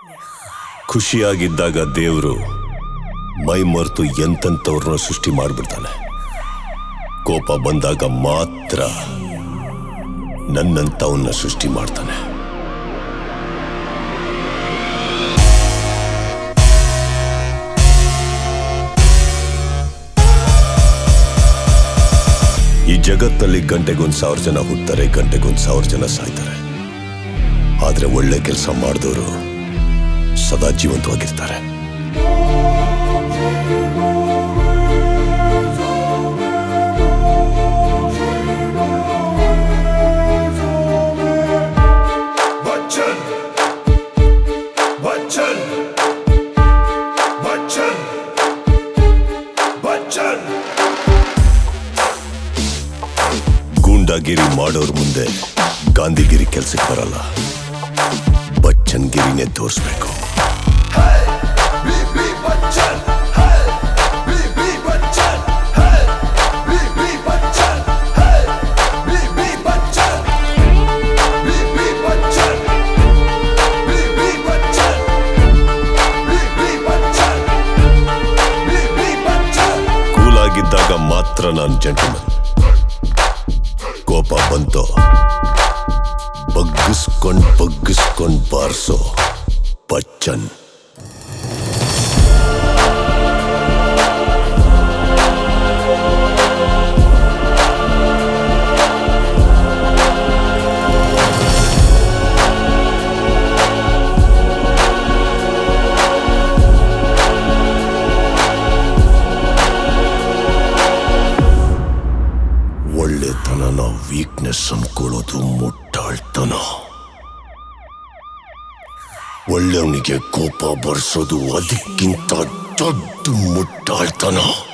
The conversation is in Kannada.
ಖುಷಿಯಾಗಿದ್ದಾಗ ದೇವರು ಮೈ ಮರೆತು ಎಂತೆಂಥವ್ರನ್ನ ಸೃಷ್ಟಿ ಮಾಡಿಬಿಡ್ತಾನೆ ಕೋಪ ಬಂದಾಗ ಮಾತ್ರ ನನ್ನಂಥವನ್ನ ಸೃಷ್ಟಿ ಮಾಡ್ತಾನೆ ಈ ಜಗತ್ತಲ್ಲಿ ಗಂಟೆಗೊಂದು ಸಾವಿರ ಜನ ಹುಟ್ತಾರೆ ಗಂಟೆಗೊಂದು ಸಾವಿರ ಜನ ಸಾಯ್ತಾರೆ ಆದ್ರೆ ಒಳ್ಳೆ ಕೆಲಸ ಮಾಡಿದವರು ಸದಾ ಜೀವಂತವಾಗಿರ್ತಾರೆ बच्चन बच्चन बच्चन बच्चन ಗೂಂಡಾಗಿರಿ ಮಾಡೋರ್ ಮುಂದೆ ಗಾಂಧಿಗಿರಿ ಕೆಲ್ಸಕ್ಕೆ ಬರಲ್ಲ ಬಚ್ಚನ್ಗಿರಿನೇ ತೋರಿಸ್ಬೇಕು बीबी बच्चन है बीबी बच्चन है बीबी बच्चन है बीबी बच्चन बीबी बच्चन बीबी बच्चन बीबी बच्चन बीबी बच्चन ಕೂಲಾಗಿದ್ದಾಗ ಮಾತ್ರ ನಾನು ಜಂಟಲ್ಮನ್ ಕೋಪ ಬಂತೋ ಬಗ್ಗಿಸ್ಕೊಂಡ್ ಬಗ್ಗಿಸ್ಕೊಂಡ್ ಬಾರ್ಸೋ ಬಚ್ಚನ್ ಒಳ್ಳೆತನನ ವೀಕ್ನೆಸ್ ಅನ್ಕೊಳ್ಳೋದು ಮುಟ್ಟಾಳ್ತನ ಒಳ್ಳೆಯವನಿಗೆ ಕೋಪ ಬರ್ಸೋದು ಅದಕ್ಕಿಂತ ದೊಡ್ಡ ಮುಟ್ಟಾಳ್ತನ